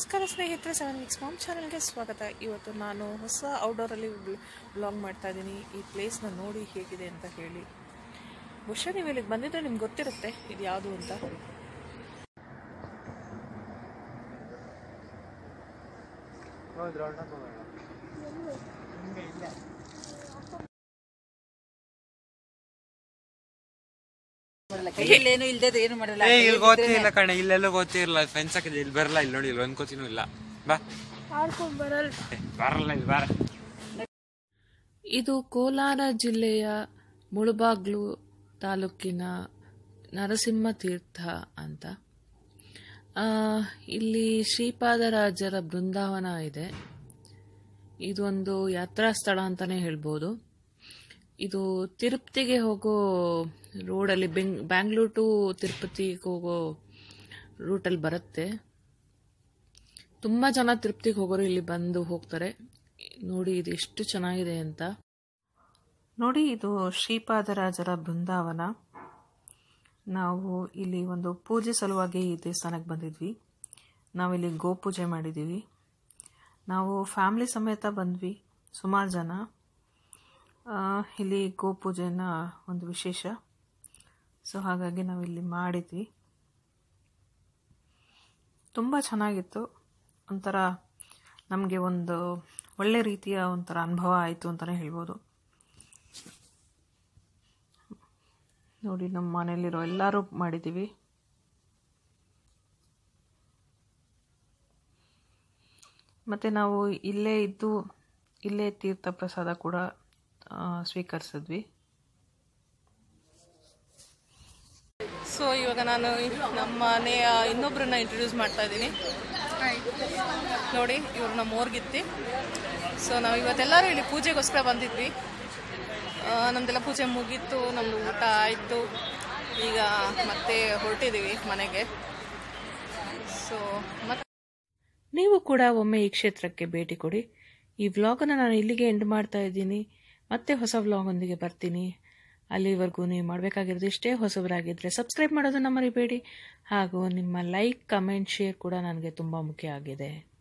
ನಮಸ್ಕಾರ ಸ್ನೇಹಿತರೆ seven Vicks ma'am ಚಾನಲ್ಗೆ ಸ್ವಾಗತ ಇವತ್ತು ನಾನು ಹೊಸ ಔಟ್ಡೋರಲ್ಲಿ ಬ್ಲಾಗ್ ಮಾಡ್ತಾ ಇದ್ದೀನಿ ಈ ಪ್ಲೇಸ್ನ ನೋಡಿ ಹೇಗಿದೆ ಅಂತ ಹೇಳಿ ಬಹುಶಃ ನೀವು ಇಲ್ಲಿಗೆ ಬಂದಿದ್ರೆ ನಿಮ್ಗೆ ಗೊತ್ತಿರುತ್ತೆ ಇದು ಯಾವುದು ಅಂತ ಕೈಯಲ್ಲೇನು ಇಲ್ದೇ ಏನು ಮಾಡಲ್ಲ ಏ ಇಲ್ಲಿ ಗೊತ್ತಿಲ್ಲ ಕಣೆ ಇಲ್ಲೆಲ್ಲೂ ಗೊತ್ತಿರಲ್ಲ ಫ್ರೆಂಡ್ಸ್ ಹಾಕಿದ್ರೆ ಇಲ್ಲಿ ಬರಲ್ಲ ಇಲ್ಲಿ ನೋಡಿ ಇಲ್ಲಿ ಒಂದ್ ಕೋತಿನೂ ಇಲ್ಲ ಬಾ ಏ, ಬರಲ್ಲ ಇಲ್ಲಿ ಬಾರ ಇದು ಕೋಲಾರ ಜಿಲ್ಲೆಯ ಮುಳುಬಾಗ್ಲು ತಾಲೂಕಿನ ನರಸಿಂಹ ತೀರ್ಥ ಅಂತ ಆ, ಇಲ್ಲಿ ಶ್ರೀಪಾದರಾಜರ ಬೃಂದಾವನ ಇದೆ ಇದೊಂದು ಯಾತ್ರಾ ಸ್ಥಳ ಅಂತಾನೆ ಹೇಳ್ಬೋದು ಇದು ತಿರುಪತಿಗೆ ಹೋಗೋ ರೋಡಲ್ಲಿ ಬೆಂಗ್ ಬ್ಯಾಂಗ್ಳೂರ್ ಟು ತಿರುಪತಿಗೆ ಹೋಗೋ ರೂಟಲ್ಲಿ ಬರುತ್ತೆ ತುಂಬ ಜನ ತಿರುಪತಿಗೆ ಹೋಗೋರು ಇಲ್ಲಿ ಬಂದು ಹೋಗ್ತಾರೆ ನೋಡಿ ಇದು ಎಷ್ಟು ಚೆನ್ನಾಗಿದೆ ಅಂತ ನೋಡಿ ಇದು ಶ್ರೀಪಾದರಾಜರ ಬೃಂದಾವನ ನಾವು ಇಲ್ಲಿ ಒಂದು ಪೂಜೆ ಸಲುವಾಗಿ ಈ ದೇವಸ್ಥಾನಕ್ಕೆ ಬಂದಿದ್ವಿ ನಾವಿಲ್ಲಿ ಗೋಪೂಜೆ ಮಾಡಿದ್ದೀವಿ ನಾವು ಫ್ಯಾಮ್ಲಿ ಸಮೇತ ಬಂದ್ವಿ ಸುಮಾರು ಜನ ಆ, ಇಲ್ಲಿ ಗೋಪೂಜೆನ ಒಂದು ವಿಶೇಷ ಸೊ ಹಾಗಾಗಿ ನಾವು ಇಲ್ಲಿ ಮಾಡಿದ್ವಿ ತುಂಬ ಚೆನ್ನಾಗಿತ್ತು ಒಂಥರ ನಮಗೆ ಒಂದು ಒಳ್ಳೆ ರೀತಿಯ ಒಂಥರ ಅನುಭವ ಆಯಿತು ಅಂತಲೇ ಹೇಳ್ಬೋದು ನೋಡಿ ನಮ್ಮ ಮನೆಯಲ್ಲಿರೋ ಎಲ್ಲರೂ ಮಾಡಿದ್ದೀವಿ ಮತ್ತು ನಾವು ಇಲ್ಲೇ ಇದ್ದು ಇಲ್ಲೇ ತೀರ್ಥ ಪ್ರಸಾದ ಕೂಡ ಆ, ಸ್ವೀಕರಿಸಿದ್ವಿ ಸೊ ಇವಾಗ ನಾನು ನಮ್ಮ ಮನೆಯ ಇನ್ನೊಬ್ಬರನ್ನ ಇಂಟ್ರೊಡ್ಯೂಸ್ ಮಾಡ್ತಾ ಇದ್ದೀನಿ ನೋಡಿ ಇವರು ನಮ್ಮ ಊರ್ಗಿತ್ತಿ ಸೊ ನಾವು ಇವತ್ತೆಲ್ಲರೂ ಇಲ್ಲಿ ಪೂಜೆಗೋಸ್ಕರ ಬಂದಿದ್ವಿ ಆ, ನಮ್ದೆಲ್ಲ ಪೂಜೆ ಮುಗೀತು ನಮ್ಮದು ಊಟ ಆಯಿತು ಈಗ ಮತ್ತೆ ಹೊರಟಿದ್ದೀವಿ ಮನೆಗೆ ಸೊ ಮತ್ತೆ ನೀವು ಕೂಡ ಒಮ್ಮೆ ಈ ಕ್ಷೇತ್ರಕ್ಕೆ ಭೇಟಿ ಕೊಡಿ ಈ ವ್ಲಾಗನ್ನು ನಾನು ಇಲ್ಲಿಗೆ ಎಂಡ್ ಮಾಡ್ತಾ ಇದ್ದೀನಿ ಮತ್ತೆ ಹೊಸ ವ್ಲಾಗೊಂದಿಗೆ ಬರ್ತೀನಿ ಅಲ್ಲಿವರೆಗೂ ನೀವು ಮಾಡಬೇಕಾಗಿರೋದು ಇಷ್ಟೇ ಹೊಸಬರಾಗಿದ್ದರೆ ಸಬ್ಸ್ಕ್ರೈಬ್ ಮಾಡೋದನ್ನು ಮರಿಬೇಡಿ ಹಾಗೂ ನಿಮ್ಮ ಲೈಕ್ ಕಮೆಂಟ್ ಶೇರ್ ಕೂಡ ನನಗೆ ತುಂಬ ಮುಖ್ಯ ಆಗಿದೆ